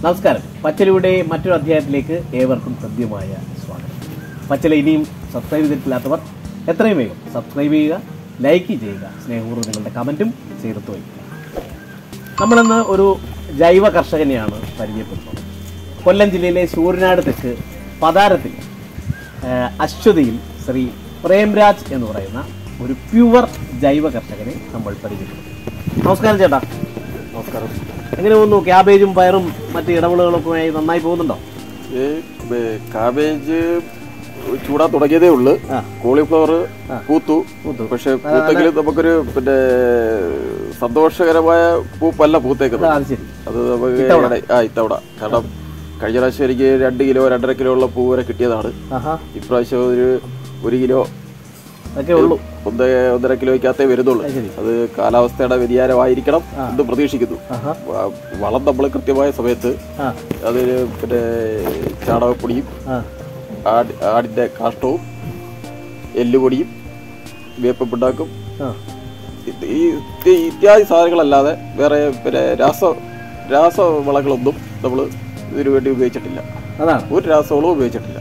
നമസ്കാരം പച്ചലയുടെ മറ്റൊരു അധ്യായത്തിലേക്ക് ഏവർക്കും ഹൃദ്യമായ സ്വാഗതം പച്ചല ഇനിയും സബ്സ്ക്രൈബ് ചെയ്തിട്ടില്ലാത്തവർ എത്രയും വേഗം സബ്സ്ക്രൈബ് ചെയ്യുക ലൈക്ക് ചെയ്യുക സ്നേഹപൂർവ്വം നിങ്ങളുടെ കമൻറ്റും ചേർത്ത് വയ്ക്കുക നമ്മളിന്ന് ഒരു ജൈവ കർഷകനെയാണ് പരിചയപ്പെടുന്നത് കൊല്ലം ജില്ലയിലെ സൂര്യനാട് തെക്ക് പതാരത്തിൽ ആ, അശ്വതിയിൽ ശ്രീ പ്രേംരാജ് എന്ന് പറയുന്ന ഒരു പ്യുവർ ജൈവ കർഷകനെ നമ്മൾ പരിചയപ്പെടുത്തും നമസ്കാരം ചേട്ടാ നമസ്കാരം എങ്ങനെ പോകുന്നു ക്യാബേജും പയറും മറ്റ് ഇടവിളകളൊക്കെ ആയി നന്നായി പോകുന്നുണ്ടോ ഈ ബേ- കാബേജ് ചൂടാൻ തുടങ്ങിയതേ ഉള്ളു ആ. കോളിഫ്ലവർ പൂത്തു പൂത്തു. പക്ഷെ പൂത്തെങ്കിലും നമുക്കൊരു പിന്നെ സന്തോഷകരമായ പൂപ്പല്ല പൂത്തേക്കുന്നത് അത് ശരി അത് നമുക്ക് ഇവിടെ- ആ ഇത്തവണ കാരണം കഴിഞ്ഞ പ്രാവശ്യം എനിക്ക് രണ്ട് കിലോ രണ്ടര കിലോ ഉള്ള പൂ വരെ കിട്ടിയതാണ് ആഹാ ഇപ്രാവശ്യം ഒരു ഒരു കിലോ അതൊക്കെ ഉള്ളൂ ഒന്ന് ഒന്നര കിലോയ്ക്കകത്തേ വരുന്നുള്ളൂ അത് ശരി അത് കാലാവസ്ഥയുടെ വ്യതിയാനമായിരിക്കണം എന്ന് പ്രതീക്ഷിക്കുന്നു ആഹാ വ- വളം നമ്മൾ കൃത്യമായ സമയത്ത് ആ അതിന് പിന്നെ ചാണകപ്പൊടിയും ആ ആട് ആടിൻ്റെ കാഷ്ടവും എല്ലുപൊടിയും വേപ്പുണ്ടാക്കും ആ ഈ ഈ ഇത്യാദി സാധനങ്ങളല്ലാതെ വേറെ പിന്നെ രാസ രാസവളങ്ങളൊന്നും നമ്മൾ ഇതിനു വേണ്ടി ഉപയോഗിച്ചിട്ടില്ല അതാണ് ഒരു രാസവളവും ഉപയോഗിച്ചിട്ടില്ല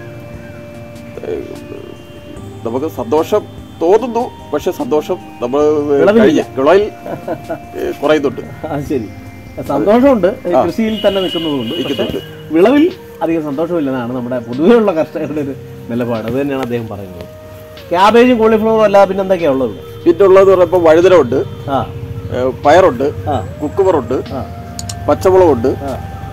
ഏഹ് നമുക്ക് സന്തോഷം തോന്നുന്നു പക്ഷെ സന്തോഷം നമ്മൾ കഴിഞ്ഞ വിളയിൽ ഏഹ് കുറയുന്നുണ്ട് അത് ശരി സന്തോഷമുണ്ട് ഈ കൃഷിയിൽ തന്നെ നിൽക്കുന്നതുകൊണ്ട് പക്ഷെ നിൽക്കുന്നുണ്ട്. വിളവിൽ അധികം സന്തോഷമില്ലെന്നാണ് നമ്മുടെ പൊതുവെയുള്ള കർഷകരുടെ ഒരു നിലപാട് അത് തന്നെയാണ് അദ്ദേഹം പറയുന്നത് ക്യാബേജും കോളിഫ്ലവറും അല്ലാതെ പിന്നെ എന്തൊക്കെയാ ഉള്ളത് ഇവിടെ? പിന്നെ ഉള്ളത് പറയുമ്പോൾ വഴുതനമുണ്ട് ആ ഏഹ് പയറുണ്ട് ആ കുക്കുമറുണ്ട് ആ പച്ചമുളകുണ്ട് ആ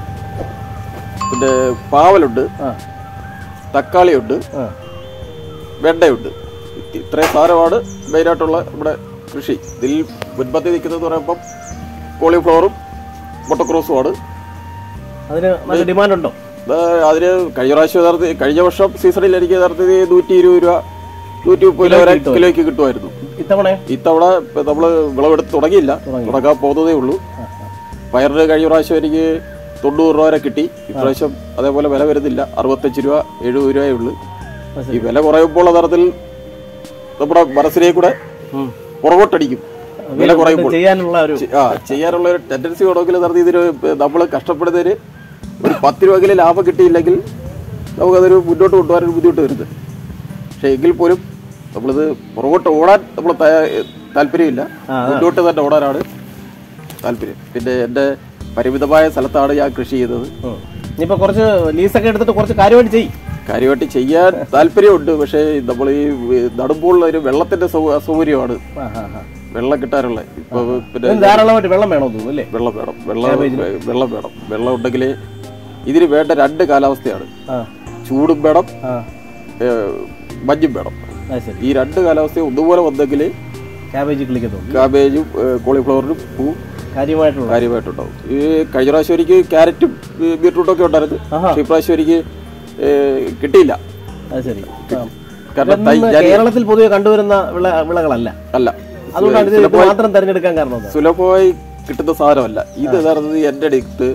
പിന്നെ പാവലുണ്ട് ആ തക്കാളിയുണ്ട് ആ വെണ്ടയുണ്ട് ഇത് ഇത്രയും സാധനമാണ് മെയിനായിട്ടുള്ള നമ്മുടെ കൃഷി ഇതിൽ മുൻപന്തി നിൽക്കുന്നത് പറയുമ്പം കോളിഫ്ലവറും മുട്ടക്രോസുമാണ് അതിന് നല്ല ഡിമാൻഡ് ഉണ്ടോ ഇത് അതിന് കഴിഞ്ഞ പ്രാവശ്യം യഥാർത്ഥ കഴിഞ്ഞ വർഷം സീസണിൽ എനിക്ക് യഥാർത്ഥത്തിൽ നൂറ്റി ഇരുപത് രൂപ നൂറ്റി മുപ്പത് രൂപ വരെ കിലോയ്ക്ക് കിട്ടുമായിരുന്നു ഇത്തവണ ഇത്തവണ നമ്മൾ വിളവെടുത്ത് തുടങ്ങിയില്ല തുടങ്ങാൻ പോകുന്നതേ ഉള്ളൂ പയറിന് കഴിഞ്ഞ പ്രാവശ്യം എനിക്ക് തൊണ്ണൂറ് രൂപ വരെ കിട്ടി ഇപ്രാവശ്യം അതേപോലെ വില വരുന്നില്ല അറുപത്തഞ്ച് രൂപ എഴുപത് രൂപയേ ഉള്ളൂ ഈ വില കുറയുമ്പോൾ യഥാർത്ഥത്തിൽ നമ്മുടെ മനസ്സിനെ കൂടെ പുറകോട്ടടിക്കും വില കുറയുമ്പോൾ ചെയ്യാനുള്ള ഒരു ചെ- ആ ചെയ്യാനുള്ള ഒരു ടെൻഡൻസി വേണമെങ്കിൽ നടത്തി ഇതിന് നമ്മൾ കഷ്ടപ്പെടുന്നതിന് ഒരു പത്ത് രൂപയെങ്കിലും ലാഭം കിട്ടിയില്ലെങ്കിൽ നമുക്കതൊരു മുന്നോട്ട് കൊണ്ടുപോകാൻ ഒരു ബുദ്ധിമുട്ട് വരുന്നത് പക്ഷേ എങ്കിൽ പോലും നമ്മളിത് പുറകോട്ട് ഓടാൻ നമ്മൾ താല്പര്യമില്ല മുന്നോട്ട് തന്നെ ഓടാനാണ് താല്പര്യം പിന്നെ എൻ്റെ പരിമിതമായ സ്ഥലത്താണ് ഞാൻ കൃഷി ചെയ്തത് ഉം. ഇനിയിപ്പോ കുറച്ച് ലീസൊക്കെ എടുത്തിട്ട് കുറച്ച് കാര്യമായിട്ട് ചെയ്യും കാര്യമായിട്ട് ചെയ്യാൻ താല്പര്യമുണ്ട് പക്ഷേ നമ്മൾ ഈ നടുമ്പോൾ ഒരു വെള്ളത്തിന്റെ സൗ- അസൗകര്യമാണ് വെള്ളം കിട്ടാനുള്ള ഇപ്പൊ പിന്നെ ധാരാളമായിട്ട് വെള്ളം വേണോ തോന്നുന്നു അല്ലേ വെള്ളം വേണം വെള്ളം വെള്ളം വേണം വെള്ളം ഉണ്ടെങ്കിൽ ഇതിന് വേണ്ട രണ്ട് കാലാവസ്ഥയാണ് ആ ചൂടും വേണം ആ ഏഹ്, മഞ്ഞും വേണം അത് ശരി ഈ രണ്ട് കാലാവസ്ഥയും ഒന്നുപോലെ വന്നെങ്കിൽ ക്യാബേജ് കിളിക്കത്തുള്ളൂ കാബേജും ഏഹ്, കോളിഫ്ലവറിനും പൂ കാര്യമായിട്ടുള്ള കാര്യമായിട്ടുണ്ടാവും ഈ കഴിഞ്ഞ പ്രാവശ്യം എനിക്ക് ക്യാരറ്റും ഈ ബീട്രൂട്ടും ഒക്കെ ഉണ്ടായിരുന്നു ആഹാ. പക്ഷേ ഇപ്രാവശ്യം എനിക്ക് ഏഹ്, കിട്ടിയില്ല അത് ശരി ആ. കാരണം തൈ ഇതൊന്നും കേരളത്തിൽ പൊതുവെ കണ്ടുവരുന്ന വിള വിളകളല്ല അല്ല അതുകൊണ്ടാണ് ഇത് ഇത് മാത്രം തിരഞ്ഞെടുക്കാൻ കാരണം എന്താ? സുലഭമായി കിട്ടുന്ന സാധനമല്ല ഇത് യഥാർത്ഥത്തിൽ എൻ്റെ അടുത്ത്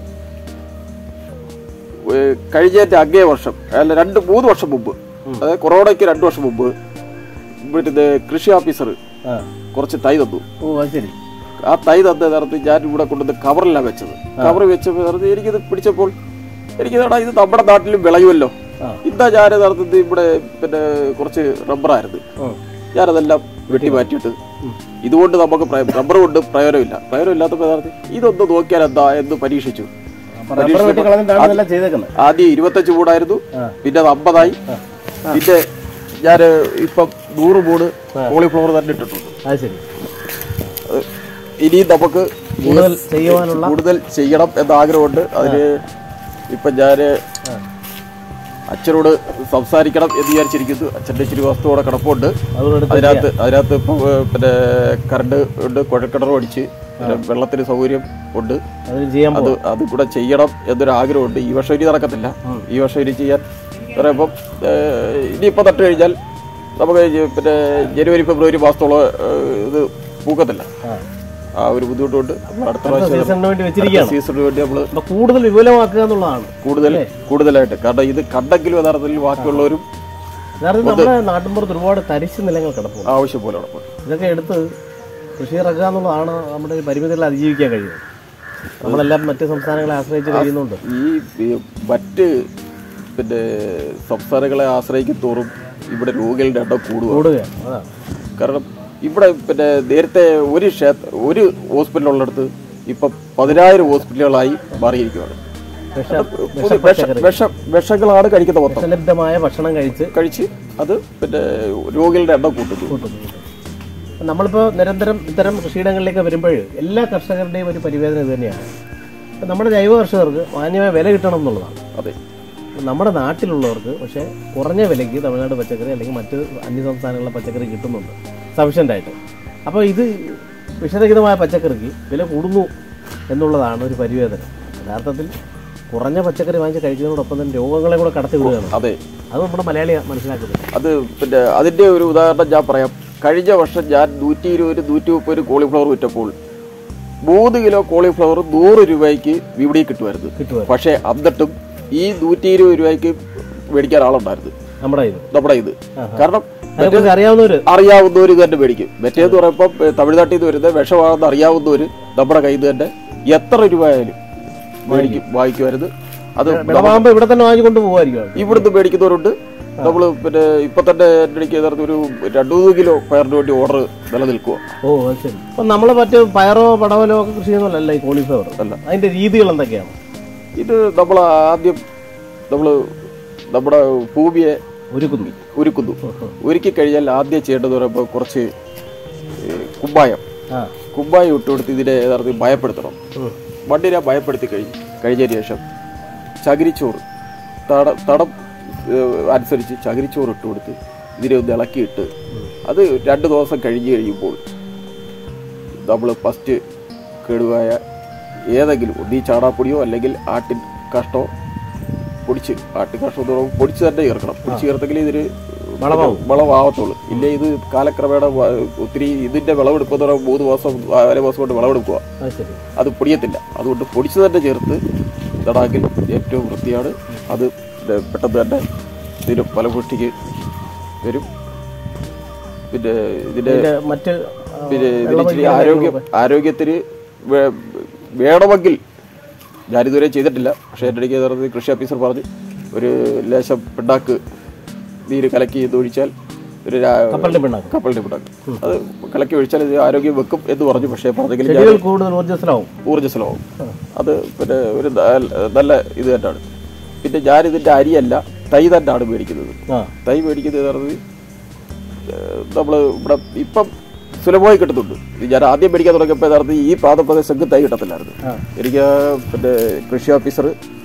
ഏഹ് കഴിഞ്ഞതിന്റെ അങ്ങേ വർഷം അല്ല രണ്ട് മൂന്ന് വർഷം മുമ്പ് അതായത് കൊറോണയ്ക്ക് രണ്ട് വർഷം മുമ്പ് വീട്ടിൽ കൃഷി ഓഫീസർ ആ കുറച്ച് തൈ തന്നു ഓ അത് ശരി ആ തൈ തന്ന യഥാർത്ഥത്തിൽ ഞാൻ ഇവിടെ കൊണ്ടുവന്ന് കവറിലാണ് വെച്ചത് കവർ വെച്ചപ്പോൾ യഥാർത്ഥത്തിൽ എനിക്കിത് പിടിച്ചപ്പോൾ എനിക്ക് ഇതാടാ ഇത് നമ്മുടെ നാട്ടിലും വിളയുമല്ലോ ആ. ഇതാ ഞാൻ യഥാർത്ഥത്തിൽ ഇവിടെ പിന്നെ കുറച്ച് റബ്ബറായിരുന്നു ഉം. ഞാനതെല്ലാം വെട്ടി മാറ്റിയിട്ട് ഇതുകൊണ്ട് നമുക്ക് പ്രയ- റബ്ബർ കൊണ്ട് പ്രയോജനമില്ല പ്രയോജനമില്ലാത്തപ്പോൾ യഥാർത്ഥത്തിൽ ഇതൊന്ന് നോക്കിയാൽ എന്താ എന്ന് പരീക്ഷിച്ചു അപ്പൊ റബ്ബർ വെട്ടി കളഞ്ഞിട്ടാണ് ഇതെല്ലാം ചെയ്തേക്കുന്നത് ആദ്യം ഇരുപത്തഞ്ച് മൂടായിരുന്നു ആ. പിന്നെ അത് അമ്പതായി പിന്നെ ഞാൻ ഇപ്പം നൂറ് മൂട് കോളിഫ്ലവർ തന്നെ ഇട്ടിട്ടുണ്ട് അത് ശരി അത് ഇനിയും നമുക്ക് കൂടുതൽ ചെയ്യുവാനുള്ള കൂടുതൽ ചെയ്യണം എന്ന ആഗ്രഹമുണ്ട് അതിന് ഇപ്പം ഞാൻ അച്ഛനോട് സംസാരിക്കണം എന്ന് വിചാരിച്ചിരിക്കുന്നു അച്ഛൻ്റെ ഇച്ചിരി വസ്തുവോടെ കിടപ്പുണ്ട് അതുകൊണ്ട് അതിനകത്ത് അതിനകത്ത് ഇപ്പം ഏഹ്, പിന്നെ കറണ്ട് ഉണ്ട് കുഴൽക്കിണറും അടിച്ച് പിന്നെ വെള്ളത്തിന് സൗകര്യം ഉണ്ട് അതിന് ചെയ്യാൻ അത് അത് കൂടെ ചെയ്യണം എന്നൊരു ആഗ്രഹമുണ്ട് ഈ വർഷം ഇനി നടക്കത്തില്ല ഈ വർഷം ഇനി ചെയ്യാൻ പറയുമ്പം ഇനിയിപ്പോൾ നട്ട് കഴിഞ്ഞാൽ നമുക്ക് ഈ പിന്നെ ജനുവരി ഫെബ്രുവരി മാസത്തോളം ഏഹ്, ഇത് പൂക്കത്തില്ല ആ. ആ ഒരു ബുദ്ധിമുട്ടുണ്ട് നമ്മൾ അടുത്ത പ്രാവശ്യം സീസണിന് വേണ്ടി വെച്ചിരിക്കുകയാണ് സീസണിന് വേണ്ടി നമ്മൾ അപ്പൊ കൂടുതൽ വിപുലമാക്കുക എന്നുള്ളതാണ് കൂടുതൽ കൂടുതലായിട്ട് കാരണം ഇത് കണ്ടെങ്കിലും യഥാർത്ഥത്തിൽ ബാക്കിയുള്ളവരും യഥാർത്ഥത്തിൽ നമ്മുടെ നാട്ടിൻപുറത്ത് ഒരുപാട് തരിശ് നിലങ്ങൾ കിടപ്പുണ്ട് ആവശ്യം പോലെ നടക്കും ഇതൊക്കെ എടുത്ത് കൃഷി ഇറക്കുക എന്നുള്ളതാണ് നമ്മുടെ ഈ പരിമിതികളെ അതിജീവിക്കാൻ കഴിയുന്നത് നമ്മളെല്ലാം മറ്റ് സംസ്ഥാനങ്ങളെ ആശ്രയിച്ച് കഴിയുന്നുണ്ട് ഈ ഈ മറ്റ് പിന്നെ സംസ്ഥാനങ്ങളെ ആശ്രയിക്കും തോറും ഇവിടെ രോഗികളുടെ എണ്ണം കൂടുക കൂടുകയാണ് അതാണ് കാരണം ഇവിടെ പിന്നെ നേരത്തെ ഒരു ക്ഷേത്ര ഒരു ഹോസ്പിറ്റലുള്ളിടത്ത് ഇപ്പം പതിനായിരം ഹോസ്പിറ്റലുകളായി മാറിയിരിക്കുകയാണ് വിഷ പുതിയ വിഷ വിഷ വിഷങ്ങളാണ് കഴിക്കുന്ന മൊത്തം വിഷലിപ്തമായ ഭക്ഷണം കഴിച്ച് കഴിച്ച് അത് പിന്നെ രോഗികളുടെ എണ്ണം കൂട്ടുന്നു കൂട്ടുന്നു നമ്മളിപ്പോൾ നിരന്തരം ഇത്തരം കൃഷിയിടങ്ങളിലേക്ക് വരുമ്പോൾ എല്ലാ കർഷകരുടെയും ഒരു പരിവേദന ഇത് തന്നെയാണ് ഇപ്പം നമ്മുടെ ജൈവ കർഷകർക്ക് മാന്യമായ വില കിട്ടണം എന്നുള്ളതാണ് അതെ നമ്മുടെ നാട്ടിലുള്ളവർക്ക് പക്ഷേ കുറഞ്ഞ വിലയ്ക്ക് തമിഴ്നാട് പച്ചക്കറി അല്ലെങ്കിൽ മറ്റ് അന്യ സംസ്ഥാനങ്ങളിലെ പച്ചക്കറി കിട്ടുന്നുണ്ട് സഫീഷ്യൻ്റ് ആയിട്ട് അപ്പോൾ ഇത് വിഷരഹിതമായ പച്ചക്കറിക്ക് വില കൂടുന്നു എന്നുള്ളതാണ് ഒരു പരിവേദന യഥാർത്ഥത്തിൽ കുറഞ്ഞ പച്ചക്കറി വാങ്ങിച്ച് കഴിക്കുന്നതോടൊപ്പം തന്നെ രോഗങ്ങളെ കൂടെ കടത്തി വിടുകയാണ് അതെ അത് നമ്മുടെ മലയാളി മനസ്സിലാക്കുന്നത് അത് പിന്നെ അതിൻ്റെ ഒരു ഉദാഹരണം ഞാൻ പറയാം കഴിഞ്ഞ വർഷം ഞാൻ നൂറ്റി ഇരുപത് നൂറ്റി മുപ്പത് കോളിഫ്ലവർ വിറ്റപ്പോൾ മൂന്ന് കിലോ കോളിഫ്ലവർ നൂറ് രൂപയ്ക്ക് വിപണിയിൽ കിട്ടുമായിരുന്നു കിട്ടുമായിരുന്നു. പക്ഷേ എന്നിട്ടും ഈ നൂറ്റി ഇരുപത് രൂപയ്ക്ക് മേടിക്കാൻ ആളുണ്ടായിരുന്നു നമ്മുടെ ഇത് നമ്മുടെ ഇത് കാരണം അതിനെക്കുറിച്ച് അറിയാവുന്നവർ അറിയാവുന്നവർ ഇത് തന്നെ മേടിക്കും മറ്റേന്ന് പറയുമ്പോൾ ഏ, തമിഴ്നാട്ടിൽ നിന്ന് വരുന്ന വിഷമാണെന്ന് അറിയാവുന്നവർ നമ്മുടെ കയ്യിൽ നിന്ന് തന്നെ എത്ര രൂപ ആയാലും മേടിക്കും വാങ്ങിക്കുമായിരുന്നു അത് വിളവാകുമ്പോൾ ഇവിടെ തന്നെ വാങ്ങിക്കൊണ്ട് പോകുമായിരിക്കും ഇവിടുന്ന് മേടിക്കുന്നവരുണ്ട് നമ്മൾ പിന്നെ ഇപ്പൊ തന്നെ എൻ്റെ അടുക്ക് യഥാർത്ഥം ഒരു രണ്ടു മൂന്ന് കിലോ പയറിന് വേണ്ടി ഓർഡർ നിലനിൽക്കുക ഓ അത് ശരി അപ്പം നമ്മൾ മറ്റ് പയറോ പടവലോ ഒക്കെ കൃഷി ചെയ്യുന്നതല്ല ഈ കോളിഫ്ലവർ അല്ല. അതിന്റെ രീതികൾ എന്തൊക്കെയാണ് ഇത് നമ്മൾ ആദ്യം നമ്മൾ നമ്മുടെ ഭൂമിയെ ഒരുക്കുന്നു ഒരുക്കുന്നു ഒരുക്കി കഴിഞ്ഞാൽ ആദ്യം ചെയ്യേണ്ടത് പറയുമ്പോൾ കുറച്ച് ഏ, കുമ്മായം ആ കുമ്മായം ഇട്ട് കൊടുത്ത് ഇതിനെ യഥാർത്ഥത്തിൽ ഭയപ്പെടുത്തണം ഉം. മണ്ണിനെ ഭയപ്പെടുത്തി കഴിഞ്ഞ് കഴിഞ്ഞതിന് ശേഷം ചകിരിച്ചോറ് തട തടം ഏഹ്, അനുസരിച്ച് ചകിരിച്ചോറ് ഇട്ട് കൊടുത്ത് ഇതിനെ ഒന്ന് ഇളക്കിയിട്ട് അത് രണ്ട് ദിവസം കഴിഞ്ഞ് കഴിയുമ്പോൾ നമ്മൾ ഫസ്റ്റ് കേടുവായ ഏതെങ്കിലും ഒന്നീ ചാടാപ്പൊടിയോ അല്ലെങ്കിൽ ആട്ടിൻ കഷ്ടോ പൊടിച്ച് ആട്ടിൻ കഷ്ടം എന്ന് പറയുമ്പോൾ പൊടിച്ച് തന്നെ ചേർക്കണം പൊടിച്ച് ചേർത്തെങ്കിൽ ഇതിന് വളമാവും. വളമാവത്തുള്ളൂ ഇല്ലേ ഇത് കാലക്രമേണ വ- ഒത്തിരി ഇതിന്റെ വിളവെടുപ്പ് എന്ന് പറയുമ്പോൾ മൂന്ന് മാസം നാല് മാസം കൊണ്ട് വിളവെടുക്കുക അത് ശരി അത് പൊടിയത്തില്ല അതുകൊണ്ട് പൊടിച്ചു തന്നെ ചേർത്ത് തടാകിൽ ഏറ്റവും വൃത്തിയാണ് അത് ഇത് പെട്ടെന്ന് തന്നെ ഇതിന് ഫലപുഷ്ടിക്ക് വരും പിന്നെ ഇതിന്റെ ഇതിന്റെ മറ്റ് ആ, പിന്നെ ഇതിന് ഇച്ചിരി ആരോഗ്യം ആരോഗ്യത്തിന് വേ- വേണമെങ്കിൽ ഞാനിതുവരെ ചെയ്തിട്ടില്ല പക്ഷേ എൻ്റെ ഇടയ്ക്ക് നടന്നത് കൃഷി ഓഫീസർ പറഞ്ഞ് ഒരു ലേശം പിണ്ണാക്ക് നീര് കലക്കി ഇത് ഒഴിച്ചാൽ ഒരു രാ- കപ്പലിന്റെ പിണ്ണാക്ക് കപ്പലിന്റെ പിണ്ണാക്ക് അത് കലക്കി ഒഴിച്ചാൽ ഇത് ആരോഗ്യം വെക്കും എന്ന് പറഞ്ഞു പക്ഷേ പറഞ്ഞെങ്കിൽ ഞാൻ ചെടികൾ കൂടുതൽ ഊർജ്ജസ്വലമാവും ഊർജ്ജസ്വലമാവും അത് പിന്നെ ഒരു ന- നല്ല ഇത് തന്നെയാണ് പിന്നെ ഞാനിതിൻ്റെ അരിയല്ല തൈ തന്നെയാണ് മേടിക്കുന്നത് ആ തൈ മേടിക്കുന്നത് പറഞ്ഞത് നമ്മൾ ഇവിടെ ഇപ്പം സുലഭമായി കിട്ടുന്നുണ്ട് ഇത് ഞാൻ ആദ്യം മേടിക്കാൻ തുടങ്ങിയപ്പോൾ യഥാർത്ഥത്തിൽ ഈ പ്രാന്തപ്രദേശത്ത് തൈ കിട്ടത്തില്ലായിരുന്നു ആ. എനിക്ക് പിന്നെ കൃഷി ഓഫീസർ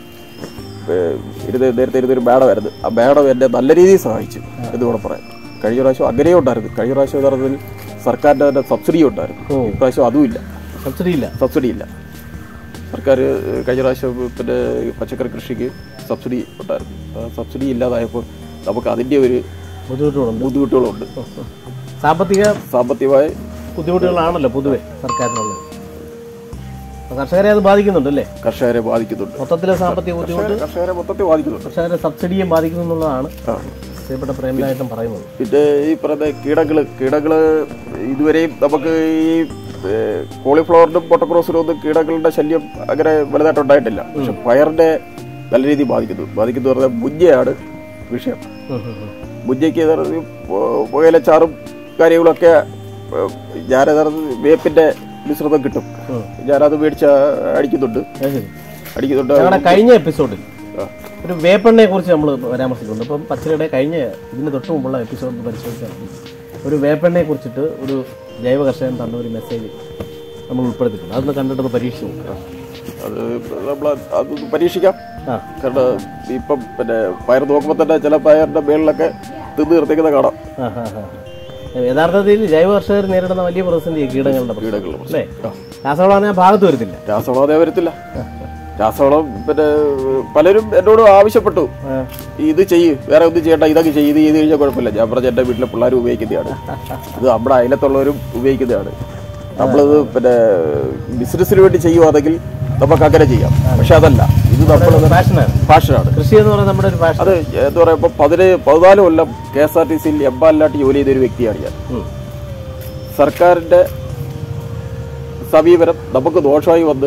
ഇരുന്ന് നേരത്തെ ഇരുന്നൊരു മേഡമായിരുന്നു ആ മേഡം എന്നെ നല്ല രീതിയിൽ സഹായിച്ചു എന്ന് കൂടെ പറയാം കഴിഞ്ഞ പ്രാവശ്യം അങ്ങനെയും ഉണ്ടായിരുന്നു കഴിഞ്ഞ പ്രാവശ്യം യഥാർത്ഥത്തിൽ സർക്കാരിൻ്റെ തന്നെ സബ്സിഡി ഉണ്ടായിരുന്നു ഓ. ഇപ്രാവശ്യം അതുമില്ല സബ്സിഡി ഇല്ല സബ്സിഡി ഇല്ല സർക്കാർ കഴിഞ്ഞ പ്രാവശ്യം പിന്നെ പച്ചക്കറി കൃഷിക്ക് സബ്സിഡി ഉണ്ടായിരുന്നു ആ സബ്സിഡി ഇല്ലാതായപ്പോൾ നമുക്ക് അതിൻ്റെ ഒരു ബുദ്ധിമുട്ടുകളുണ്ട് ബുദ്ധിമുട്ടുകളുണ്ട് സാമ്പത്തിക സാമ്പത്തികമായി ബുദ്ധിമുട്ടുകളാണല്ലോ പൊതുവെ സർക്കാരിനുള്ളത് അപ്പൊ കർഷകരെ അത് ബാധിക്കുന്നുണ്ട് അല്ലേ കർഷകരെ ബാധിക്കുന്നുണ്ട് മൊത്തത്തിലെ സാമ്പത്തിക ബുദ്ധിമുട്ട് കർഷകരെ മൊത്തത്തിൽ ബാധിക്കുന്നുണ്ട് കർഷകരെ സബ്സിഡിയും ബാധിക്കുന്നു എന്നുള്ളതാണ് ആ. ശ്രീപ്പെട്ട പ്രേമലായിട്ടും പറയുന്നത് പിന്നെ ഈ പറയുന്ന കീടങ്ങൾ കീടങ്ങൾ ഇതുവരെയും നമുക്ക് ഈ ഏഹ്, കോളിഫ്ലവറിനും പൊട്ടക്രോസിനും ഒന്നും കീടങ്ങളുടെ ശല്യം അങ്ങനെ വലുതായിട്ട് ഉണ്ടായിട്ടില്ല പക്ഷെ പയറിന്റെ നല്ല രീതിയിൽ ബാധിക്കുന്നു ബാധിക്കുന്നു പറഞ്ഞാൽ മുഞ്ഞയാണ് വിഷയം ഉം, ഉം, ഉം. മുഞ്ഞയ്ക്ക് യഥാർത്ഥത്തിൽ പു- പുകയിലച്ചാറും കാര്യങ്ങളൊക്കെ ഏഹ്, ഞാനത് വേപ്പിന്റെ മിശ്രിതം കിട്ടും ഉം. ഞാനത് മേടിച്ച് അടിക്കുന്നുണ്ട് അത് ശരി അടിക്കുന്നുണ്ട് ഞങ്ങളുടെ കഴിഞ്ഞ എപ്പിസോഡിൽ ആ. ഒരു വേപ്പെണ്ണയെ കുറിച്ച് നമ്മൾ പരാമർശിക്കുന്നുണ്ട് അപ്പം പച്ചരയുടെ കഴിഞ്ഞ ഇതിന് തൊട്ട് മുമ്പുള്ള എപ്പിസോഡ് പരിശോധിച്ചാൽ ഒരു വേപ്പെണ്ണയെ കുറിച്ചിട്ട് ഒരു ജൈവ കർഷകൻ തന്ന ഒരു മെസ്സേജ് നമ്മൾ ഉൾപ്പെടുത്തിയിട്ടുണ്ട് അതൊന്ന് കണ്ടിട്ടൊന്ന് പരീക്ഷിച്ചു നോക്കാം. അത് നമ്മൾ അത് പരീക്ഷിക്കാം ആ കാരണം ഇപ്പം പിന്നെ പയർ നോക്കുമ്പോൾ തന്നെ ചില പയറിന്റെ മേളിലൊക്കെ തിന്ന് നിർത്തിക്കുന്ന കാണാം ആ, ആ, ആ. യഥാർത്ഥത്തിൽ ജൈവ കർഷകർ നേരിടുന്ന വലിയ പ്രതിസന്ധി കീടങ്ങളുടെ പ്രശ്നം. കീടങ്ങൾ അല്ലേ രാസവളം ആ ഭാഗത്ത് വരുത്തില്ല രാസവളം അതേ വരത്തില്ല രാസവളം പിന്നെ പലരും എന്നോട് ആവശ്യപ്പെട്ടു ആ. ഇത് ചെയ്യ് വേറെ ഒന്നും ചെയ്യണ്ട ഇതൊക്കെ ചെയ്ത് ഇത് ചെയ്ത് കഴിഞ്ഞാൽ കുഴപ്പമില്ല ഞാൻ പറഞ്ഞ എൻ്റെ വീട്ടിലെ പിള്ളേർ ഉപയോഗിക്കുന്നതാണ് ഇത് നമ്മുടെ അയലത്തുള്ളവരും ഉപയോഗിക്കുന്നതാണ് നമ്മളിത് പിന്നെ ബിസിനസ്സിന് വേണ്ടി ചെയ്യുവാണെങ്കിൽ നമുക്ക് അങ്ങനെ ചെയ്യാം പക്ഷെ അതല്ല ഇത് നമ്മൾ ഫാഷനാണ് ഫാഷനാണ് കൃഷി എന്ന് പറയുന്നത് നമ്മുടെ ഒരു ഫാഷൻ അത് എന്താ പറയുക ഇപ്പം പതിന് പതിനാല് കൊല്ലം കെ എസ് ആർ ടി സിയിൽ എംപാലിനായിട്ട് ജോലി ചെയ്ത ഒരു വ്യക്തിയാണ് ഞാൻ ഉം. സർക്കാരിന്റെ സമീപനം നമുക്ക് ദോഷമായി വന്ന്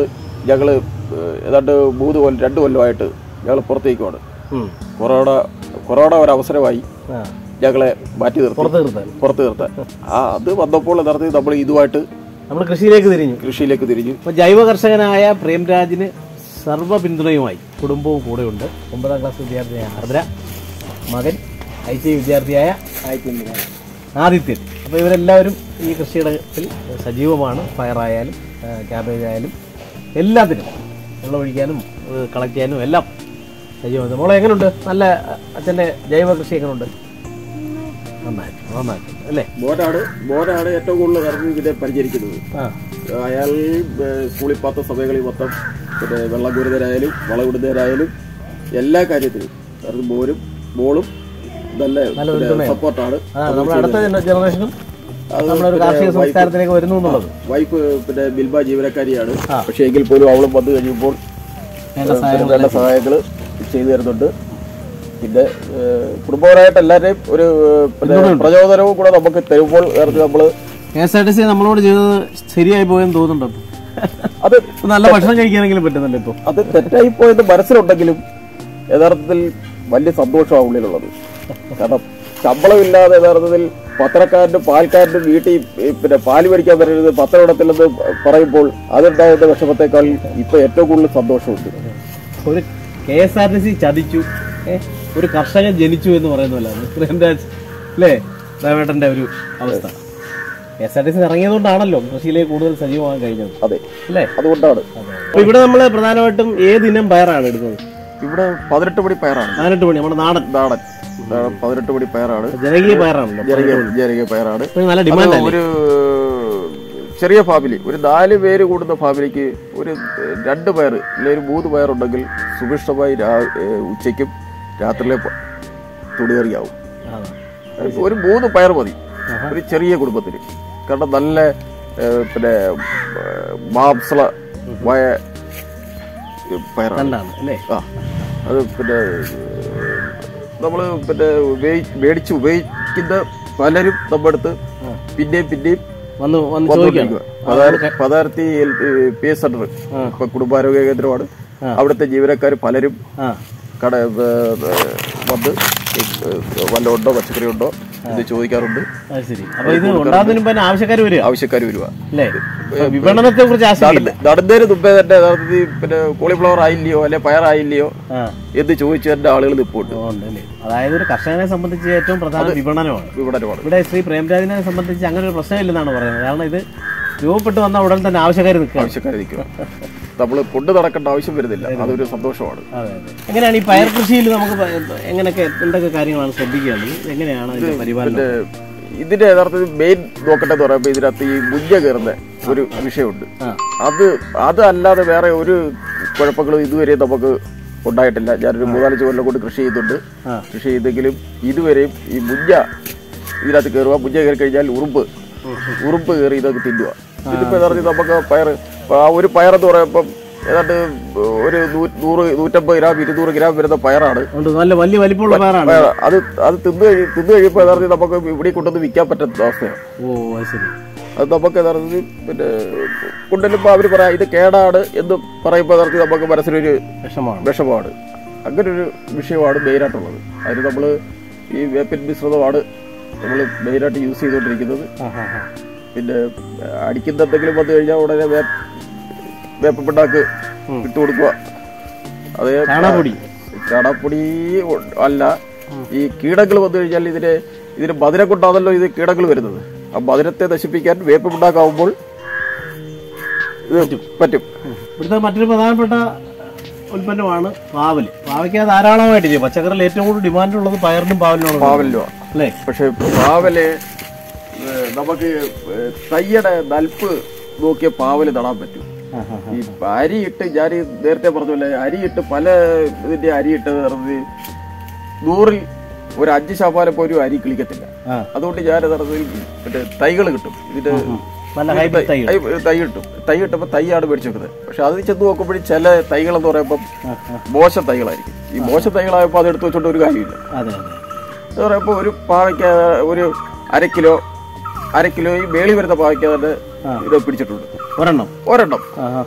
ഞങ്ങൾ ഏതാണ്ട് മൂന്ന് കൊല്ലം രണ്ട് കൊല്ലമായിട്ട് ഞങ്ങൾ പുറത്തേക്കുമാണ് ഉം. കൊറോണ കൊറോണ ഒരു അവസരമായി ആ ഞങ്ങളെ മാറ്റി നിർത്തി പുറത്ത് നിർത്താൻ പുറത്ത് നിർത്താൻ ആ അത് വന്നപ്പോൾ നടത്തി നമ്മൾ ഇതുമായിട്ട് നമ്മൾ കൃഷിയിലേക്ക് തിരിഞ്ഞു കൃഷിയിലേക്ക് തിരിഞ്ഞു അപ്പോൾ ജൈവ കർഷകനായ പ്രേംരാജിന് സർവ്വ പിന്തുണയുമായി കുടുംബവും കൂടെയുണ്ട് ഒമ്പതാം ക്ലാസ് വിദ്യാർത്ഥിയായ ആർദ്ര മകൻ ഐ ടി വിദ്യാർത്ഥിയായ ആദിത്യൻ അപ്പോൾ ഇവരെല്ലാവരും ഈ കൃഷിയിടത്തിൽ സജീവമാണ് പയറായാലും ആ, ക്യാബേജ് ആയാലും എല്ലാത്തിനും വെള്ളം ഒഴിക്കാനും കളക്ട് ചെയ്യാനും എല്ലാം സജീവമാണ് മോളെ എങ്ങനെയുണ്ട് നല്ല അച്ഛൻ്റെ ജൈവ കൃഷി എങ്ങനെയുണ്ട് നന്നായിട്ട് നന്നായിട്ട് അല്ലേ മോനാണ് മോനാണ് ഏറ്റവും കൂടുതൽ നടന്ന് ഇതിനെ പരിചരിക്കുന്നത് ആ അയാൾ ഏഹ്, സ്കൂളിൽ പത്ത സമയങ്ങളിൽ മൊത്തം പിന്നെ വെള്ളം കോരുന്നവരായാലും വളം ഇടുന്നവരായാലും എല്ലാ കാര്യത്തിലും കാരണം മോനും മോളും നല്ല നല്ല പിന്തുണയാണ്. സപ്പോർട്ടാണ് അതാണ് നമ്മുടെ അടുത്ത ജനറേഷനും അത് നമ്മളൊരു കാർഷിക സംസ്കാരത്തിലേക്ക് വരുന്നു എന്നുള്ളത് വൈഫ് പിന്നെ ബിൽബ ജീവനക്കാരിയാണ് ആ. പക്ഷേ എങ്കിൽ പോലും അവളും വന്നു കഴിയുമ്പോൾ വേണ്ട പിന്നെ വേണ്ട സഹായങ്ങൾ ചെയ്തു തരുന്നുണ്ട് പിന്നെ ഏഹ്, കുടുംബപരമായിട്ട് എല്ലാവരെയും ഒരു ഏഹ്, പിന്നെ പ്രചോദനവും കൂടെ നമുക്ക് തരുമ്പോൾ വേറെ നമ്മൾ K S R T C നമ്മളോട് ചെയ്തത് ശരിയായി പോയെന്ന് തോന്നുന്നുണ്ടോ അത് ഇപ്പൊ നല്ല ഭക്ഷണം കഴിക്കാനെങ്കിലും പറ്റുന്നുണ്ട് ഇപ്പൊ അത് തെറ്റായി പോയെന്ന് മനസ്സിലുണ്ടെങ്കിലും യഥാർത്ഥത്തിൽ വലിയ സന്തോഷമാണ് ഉള്ളിലുള്ളത് കാരണം ശമ്പളമില്ലാതെ യഥാർത്ഥത്തിൽ പത്രക്കാരനും പാൽക്കാരനും വീട്ടിൽ ഈ പിന്നെ പാല് മേടിക്കാൻ വരരുത് പത്രമിടത്തില്ലെന്ന് പറയുമ്പോൾ അതുണ്ടാകുന്ന വിഷമത്തെക്കാൾ ഇപ്പൊ ഏറ്റവും കൂടുതൽ സന്തോഷമുണ്ട് ഒരു K S R T C ചതിച്ചു ഏ? ഒരു കർഷകൻ ജനിച്ചു എന്ന് പറയുന്നല്ലോ പ്രേംരാജ് അല്ലേ ദേവേട്ടന്റെ ഒരു അവസ്ഥ K S R T C ഇറങ്ങിയതുകൊണ്ടാണല്ലോ കൃഷിയിലേക്ക് കൂടുതൽ സജീവമാകാൻ കഴിഞ്ഞത് അതെ അല്ലേ അതുകൊണ്ടാണ് അപ്പൊ ഇവിടെ നമ്മൾ പ്രധാനമായിട്ടും ഏതിനം പയറാണ് എടുക്കുന്നത് ഇവിടെ പതിനെട്ട് പടി പയറാണ് പതിനെട്ട് മണി നമ്മുടെ നാടൻ നാടൻ നാടൻ പതിനെട്ട് പടി പയറാണ് ജനകീയ പയറാണല്ലോ ജനകീയ ജനകീയ പയറാണ് ഇപ്പൊ നല്ല അത് ഡിമാൻഡ് അല്ലേ ഒരു ചെറിയ ഫാമിലി ഒരു നാല് പേര് കൂടുന്ന ഫാമിലിക്ക് ഒരു ഏഹ്, രണ്ട് പയർ അല്ലെങ്കിൽ ഒരു മൂന്ന് പയറുണ്ടെങ്കിൽ സുഭിഷ്ടമായി രാ- ഏഹ്, ഉച്ചയ്ക്കും രാത്രിയിലെ പ- തുണികറിയാവും അതാണ്. ഒരു മൂന്ന് പയർ മതി ഒരു ചെറിയ കുടുംബത്തിന് കാരണം നല്ല ഏഹ്, പിന്നെ ഏഹ്, മാംസളമായ പയറാണ് കണ്ടാണ് അല്ലേ ആ അത് പിന്നെ നമ്മൾ പിന്നെ ഉപയോഗി- മേടിച്ച് ഉപയോഗിക്കുന്ന പലരും നമ്മുടെ അടുത്ത് പിന്നെയും പിന്നെയും വന്ന് വന്ന് ചോദിക്കാം വന്നുകൊണ്ടിരിക്കുക പതാരത്തി പി എസ് സെന്റർ ഇപ്പൊ കുടുംബാരോഗ്യ കേന്ദ്രമാണ് അവിടുത്തെ ജീവനക്കാർ പലരും ആ കട ഏ, ഏ, വന്ന് വല്ല ഉണ്ടോ പച്ചക്കറി ഉണ്ടോ ഇത് ചോദിക്കാറുണ്ട് അത് ശരി അപ്പൊ ഇത് ഉണ്ടാകുന്നതിന് മുമ്പ് തന്നെ ആവശ്യക്കാർ വരിക ആവശ്യക്കാർ വരുക അല്ലേ അപ്പൊ വിപണനത്തെ കുറിച്ച് ആശങ്കയില്ല നടുന്നതിന് മുമ്പേ തന്നെ യഥാർത്ഥത്തിൽ പിന്നെ കോളിഫ്ലവർ ആയില്ലയോ അല്ലെ പയറായില്ലയോ ആ എന്ന് ചോദിച്ചു തന്നെ ആളുകൾ നിൽപ്പുണ്ട് ഉണ്ട് അല്ലേ അതായത് ഒരു കർഷകനെ സംബന്ധിച്ച് ഏറ്റവും പ്രധാന വിപണനമാണ് വിപണനമാണ് ഇവിടെ ശ്രീ പ്രേംരാജിനെ സംബന്ധിച്ച് അങ്ങനെ ഒരു പ്രശ്നമില്ലെന്നാണ് പറയുന്നത് കാരണം ഇത് രൂപപ്പെട്ട് വന്ന ഉടൻ തന്നെ ആവശ്യക്കാർ നിൽക്കുക ആവശ്യക്കാർ നിൽക്കുക നമ്മൾ കൊണ്ടു നടക്കേണ്ട ആവശ്യം വരുന്നില്ല അതൊരു സന്തോഷമാണ് അതെ അതെ എങ്ങനെയാണ് ഈ പയർ കൃഷിയിൽ നമുക്ക് പ- എങ്ങനെയൊക്കെ എന്തൊക്കെ കാര്യങ്ങളാണ് ശ്രദ്ധിക്കേണ്ടത് എങ്ങനെയാണ് അതിന്റെ പരിപാലനം പിന്നെ ഇതിന്റെ യഥാർത്ഥത്തിൽ മെയിൻ നോക്കട്ടെ എന്ന് പറയുമ്പോൾ ഇതിനകത്ത് ഈ മുഞ്ഞ കയറുന്ന ഒരു വിഷയമുണ്ട് ആ. അത് അത് അല്ലാതെ വേറെ ഒരു കുഴപ്പങ്ങളും ഇതുവരെ നമുക്ക് ഉണ്ടായിട്ടില്ല ഞാനൊരു മൂന്നാലഞ്ച് കൊല്ലം കൊണ്ട് കൃഷി ചെയ്യുന്നുണ്ട് ആ. കൃഷി ചെയ്തെങ്കിലും ഇതുവരെയും ഈ മുഞ്ഞ ഇതിനകത്ത് കയറുക മുഞ്ഞ കയറി കഴിഞ്ഞാൽ ഉറുമ്പ് ഉറുമ്പ് കയറി ഇതൊക്കെ തിന്നുക ഇതിപ്പോ യഥാർത്ഥത്തിൽ നമുക്ക് പയർ ആ ഒരു പയറെന്ന് പറയുമ്പം ഏതാണ്ട് ഒരു നൂ- നൂറ് നൂറ്റമ്പത് ഗ്രാം ഇരുന്നൂറ് ഗ്രാം വരുന്ന പയറാണ് ഉണ്ട് നല്ല വലിയ വലിപ്പമുള്ള പയറാണ് പയർ. അത് അത് തിന്നു കഴി തിന്നു കഴിയുമ്പോൾ യഥാർത്ഥത്തിൽ നമുക്ക് ഇവിടെ കൊണ്ടുവന്ന് വിൽക്കാൻ പറ്റുന്ന അവസ്ഥയാണ് ഓ അത് ശരി അത് നമുക്ക് യഥാർത്ഥത്തിൽ പിന്നെ കൊണ്ടുവരുമ്പോൾ അവർ പറയാം ഇത് കേടാണ് എന്ന് പറയുമ്പോൾ യഥാർത്ഥത്തിൽ നമുക്ക് മനസ്സിലൊരു വിഷമാണ് വിഷമമാണ് അങ്ങനെ ഒരു വിഷയമാണ് മെയിനായിട്ടുള്ളത് അതിന് നമ്മൾ ഈ വേപ്പിൻ മിശ്രിതമാണ് നമ്മൾ മെയിനായിട്ട് യൂസ് ചെയ്തുകൊണ്ടിരിക്കുന്നത് ആ ആ ആ പിന്നെ അടിക്കുന്ന എന്തെങ്കിലും വന്നു കഴിഞ്ഞാൽ ഉടനെ വേ വേപ്പ പിണ്ണാക്ക് ഇട്ട് കൊടുക്കുക അതേ ചാണകപ്പൊടി ചാണകപ്പൊടി ഉ- അല്ല ഈ കീടങ്ങൾ വന്നു കഴിഞ്ഞാൽ ഇതിന് ഇതിന് മധുരം കൊണ്ടാണല്ലോ ഇത് കീടങ്ങൾ വരുന്നത് ആ മധുരത്തെ നശിപ്പിക്കാൻ വേപ്പ് ഉണ്ടാക്കാവുമ്പോൾ ഇത് പറ്റും ഇവിടുത്തെ മറ്റൊരു പ്രധാനപ്പെട്ട ഉൽപ്പന്നമാണ് പാവല് പാവയ്ക്ക് ധാരാളമായിട്ട് ചെയ്യും പച്ചക്കറിയിൽ ഏറ്റവും കൂടുതൽ ഡിമാൻഡ് ഉള്ളത് പയറിനും പാവലിനാണ് പാവലിലോ അല്ലേ പക്ഷെ പാവല് ഏഹ്, നമുക്ക് ഏഹ്, തയ്യടെ നൽപ്പ് നോക്കിയ പാവല് നടാൻ പറ്റും ആ, ആ, ഈ അരിയിട്ട് ഞാൻ ഈ നേരത്തെ പറഞ്ഞല്ലേ അരിയിട്ട് പല ഇതിന്റെ അരിയിട്ട് നടന്നത് നൂറിൽ ഒരു അഞ്ച് ശതമാനം പോലും അരി കിളിക്കത്തില്ല ആ. അതുകൊണ്ട് ഞാൻ നടന്നത് മറ്റേ തൈകൾ കിട്ടും ഇതിന്റെ നല്ല ഹൈബ്രിഡ് തൈ തൈ- തൈ കിട്ടും തൈ കിട്ടുമ്പോൾ തൈയാണ് മേടിച്ചു വെക്കുന്നത് പക്ഷെ അത് ചെന്ന് നോക്കുമ്പോഴും ചില തൈകൾ എന്ന് പറയുമ്പോൾ ആ, ആ. മോശം തൈകളായിരിക്കും ഈ മോശം തൈകളായപ്പോൾ അത് എടുത്ത് വെച്ചോണ്ട് ഒരു കാര്യമില്ല അതെ അതെ എന്ന് പറയുമ്പോൾ ഒരു പാവയ്ക്ക ഒരു അര കിലോ അര കിലോ ഈ മേളി വരുന്ന പാവയ്ക്ക തന്നെ ഇത് പിടിച്ചിട്ടുണ്ട് ഒരെണ്ണം ഒരെണ്ണം ആ ആ അത്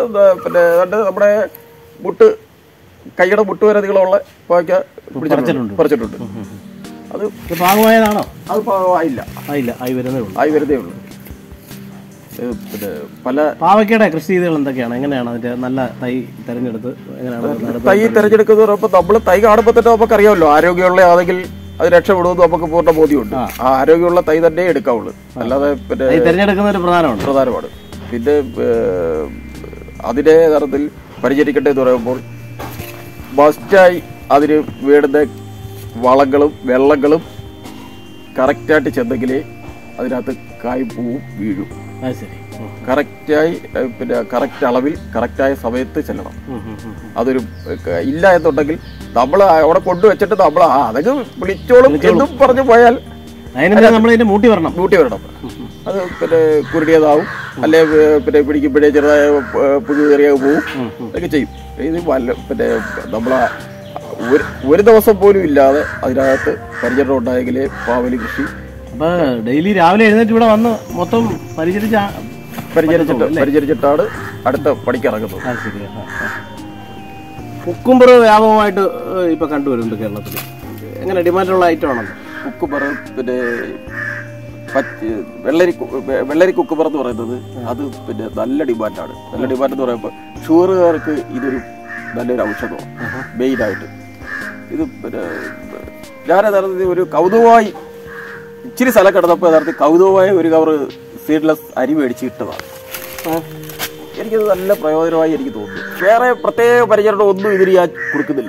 എന്താ പിന്നെ ഏതാണ്ട് നമ്മുടെ മുട്ട് കൈയുടെ മുട്ട് വരെ നീളമുള്ള പാവയ്ക്ക പിടിച്ചിട്ടുണ്ട് പറിച്ചിട്ടുണ്ട് അത് ഇത് പാകമായതാണോ അത് പാകമായില്ല ആയില്ല ആയി വരുന്നേ ഉള്ളൂ ആയി വരുന്നേ ഉള്ളൂ ഇത് പിന്നെ പല പാവയ്ക്കയുടെ കൃഷി രീതികൾ എന്തൊക്കെയാണ് എങ്ങനെയാണ് അതിന്റെ നല്ല തൈ തെരഞ്ഞെടുത്ത് എങ്ങനെയാണ് അത് നടത്തുന്നത്? തൈ തിരഞ്ഞെടുക്കുന്ന പറയുമ്പോൾ നമ്മൾ തൈ കാണുമ്പോൾ തന്നെ നമുക്ക് അറിയാമല്ലോ ആരോഗ്യമുള്ള ആണെങ്കിൽ അത് രക്ഷപ്പെടുമെന്ന് നമുക്ക് പൂർണ്ണ ബോധ്യമുണ്ട് ആ ആരോഗ്യമുള്ള തൈ തന്നെ എടുക്കാവുള്ളൂ അല്ലാതെ പിന്നെ തൈ തെരഞ്ഞെടുക്കുന്ന ഒരു പ്രധാനമാണ് പ്രധാനമാണ് പിന്നെ ഏഹ്, അതിനെ തരത്തിൽ പരിചരിക്കട്ടെ എന്ന് പറയുമ്പോൾ മസ്റ്റായി അതിന് വേണ്ടുന്ന വളങ്ങളും വെള്ളങ്ങളും കറക്റ്റായിട്ട് ചെന്നെങ്കിലേ അതിനകത്ത് കായ് പൂവും വീഴും അത് ശരി ഉം. കറക്റ്റായി ഏഹ്, പിന്നെ കറക്റ്റ് അളവിൽ കറക്റ്റായ സമയത്ത് ചെല്ലണം ഉം, ഉം, ഉം. അതൊരു ഏഹ്, ഇല്ല എന്നുണ്ടെങ്കിൽ നമ്മൾ അവിടെ കൊണ്ടുവച്ചിട്ട് നമ്മൾ ആ അതൊക്കെ വിളിച്ചോളും എന്നും പറഞ്ഞു പോയാൽ അതിന് മുന്നേ നമ്മൾ ഇതിന്റെ മൂട്ടി വരണം കൂട്ടി വരണം അത് പിന്നെ കുരുടിയതാവും അല്ലെ പിന്നെ പിടിക്കുമ്പോഴേ ചെറുതായ ഏഹ്, പുഴു കയറിയ പോവും അതൊക്കെ ചെയ്യും ഇത് വല്ല പിന്നെ നമ്മളെ ഒരു ഒരു ദിവസം പോലും ഇല്ലാതെ അതിനകത്ത് പരിചരണം ഉണ്ടായെങ്കിലേ പാവലി കൃഷി അപ്പൊ ഡെയിലി രാവിലെ എഴുന്നേറ്റ് ഇവിടെ വന്ന് മൊത്തം പരിചരിച്ച പരിചരിച്ചിട്ട് പരിചരിച്ചിട്ടാണ് അടുത്ത പണിക്ക് ഇറങ്ങുന്നത് അത് ശരി ആ, ആ. കുക്കുംബർ വ്യാപകമായിട്ട് ഏഹ്, ഇപ്പൊ കണ്ടുവരുന്നുണ്ട് കേരളത്തിൽ എങ്ങനെ ഡിമാൻഡുള്ള ഐറ്റം ആണല്ലോ കുക്കുമ്പർ പിന്നെ പച്ച വെള്ളരി കു- വെ- വെള്ളരി കുക്കുമ്പർ എന്ന് പറയുന്നത് അത് പിന്നെ നല്ല ഡിമാൻഡാണ് നല്ല ഡിമാൻഡ് എന്ന് പറയുമ്പോൾ ഷുഗറുകാർക്ക് ഇതൊരു നല്ലൊരു ഔഷധമാണ് മെയിനായിട്ട് ഇത് പിന്നെ ഞാൻ യഥാർത്ഥത്തിൽ ഒരു കൗതുകമായി ഇച്ചിരി സ്ഥലം കിടന്നപ്പോൾ യഥാർത്ഥത്തിൽ കൗതുകമായ ഒരു കവർ സീഡ്ലെസ് അരി മേടിച്ച് ഇട്ടതാണ് എനിക്കത് നല്ല പ്രയോജനമായി എനിക്ക് തോന്നുന്നു വേറെ പ്രത്യേക പരിചരണം ഒന്നും ഇതിന് ഞാൻ കൊടുക്കുന്നില്ല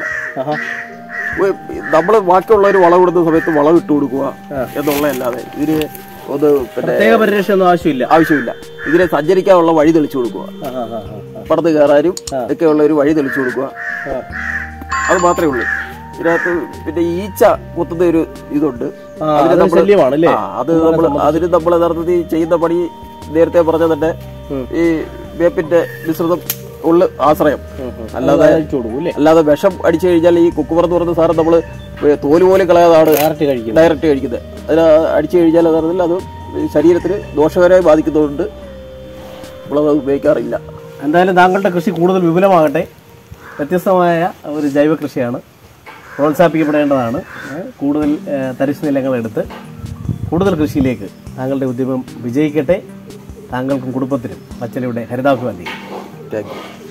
നമ്മൾ ബാക്കിയുള്ളവർ വളം ഇടുന്ന സമയത്ത് വളം ഇട്ട് കൊടുക്കുക എന്നുള്ളതല്ലാതെ ഇതിന് ഒന്ന് പിന്നെ പ്രത്യേക പരിരക്ഷ ഒന്നും ആവശ്യമില്ല ആവശ്യമില്ല ഇതിനെ സഞ്ചരിക്കാനുള്ള വഴി തെളിച്ചു കൊടുക്കുക പടത്ത് കയറാനും ഒക്കെയുള്ള ഒരു വഴി തെളിച്ചു കൊടുക്കുക അത് മാത്രമേ ഉള്ളൂ ഇതിനകത്ത് പിന്നെ ഈച്ച കുത്തുന്ന ഒരു ഇതുണ്ട് ആ, അതിന് അതൊരു നമ്മള് ശല്യമാണ് അല്ലേ? ആ, അത് നമ്മൾ അതിന് നമ്മൾ യഥാർത്ഥത്തിൽ ചെയ്യുന്ന പണി നേരത്തെ പറഞ്ഞ തന്നെ ഈ വേപ്പിന്റെ മിശ്രിതം ഉള്ള ആശ്രയം അല്ലാതെ കഴിച്ചു കൊടുക്കും അല്ലേ അല്ലാതെ വിഷം അടിച്ചു കഴിഞ്ഞാൽ ഈ കുക്കുമർ എന്ന് പറയുന്ന സാധനം നമ്മൾ തോല് പോലും കളയാതാണ് ഡയറക്റ്റ് കഴിക്കും ഡയറക്റ്റ് കഴിക്കുന്നത് അതിന് അടിച്ചു കഴിഞ്ഞാൽ യഥാർത്ഥത്തിൽ അത് ശരീരത്തിന് ദോഷകരമായി ബാധിക്കുന്നതുകൊണ്ട് നമ്മളത് ഉപയോഗിക്കാറില്ല എന്തായാലും താങ്കളുടെ കൃഷി കൂടുതൽ വിപുലമാകട്ടെ വ്യത്യസ്തമായ ഒരു ജൈവ കൃഷിയാണ് പ്രോത്സാഹിപ്പിക്കപ്പെടേണ്ടതാണ് ഏ, കൂടുതൽ ഏ, തരിശു നിലങ്ങളെടുത്ത് കൂടുതൽ കൃഷിയിലേക്ക് താങ്കളുടെ ഉദ്യമം വിജയിക്കട്ടെ താങ്കൾക്കും കുടുംബത്തിനും പച്ചലയുടെ ഹരിതാഭിമാനി താങ്ക് യു